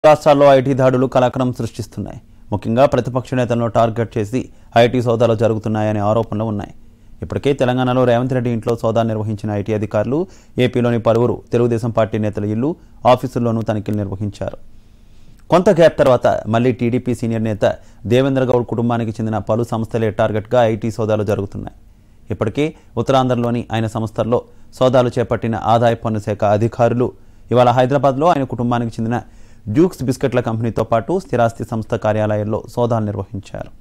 రాష్ట్రాల్లో ఐటీ దాడులు కలకలం సృష్టిస్తున్నాయి ముఖ్యంగా ప్రతిపక్ష నేతలను టార్గెట్ చేసి ఐటీ సోదాలు జరుగుతున్నాయనే ఆరోపణలు ఉన్నాయి ఇప్పటికే తెలంగాణలో రేవంత్ రెడ్డి ఇంట్లో సోదా నిర్వహించిన ఐటీ అధికారులు ఏపీలోని పలువురు తెలుగుదేశం పార్టీ నేతల ఇల్లు ఆఫీసుల్లోనూ తనిఖీలు నిర్వహించారు కొంత గ్యాప్ తర్వాత మళ్ళీ టీడీపీ సీనియర్ నేత దేవేంద్ర గౌడ్ కుటుంబానికి చెందిన పలు సంస్థలే టార్గెట్గా ఐటీ సోదాలు జరుగుతున్నాయి ఇప్పటికే ఉత్తరాంధ్రలోని ఆయన సంస్థల్లో సోదాలు చేపట్టిన ఆదాయ పన్ను శాఖ అధికారులు ఇవాళ హైదరాబాద్లో ఆయన కుటుంబానికి చెందిన డ్యూక్స్ బిస్కెట్ల కంపెనీతో పాటు స్థిరాస్తి సంస్థ కార్యాలయాల్లో సోదాలు నిర్వహించారు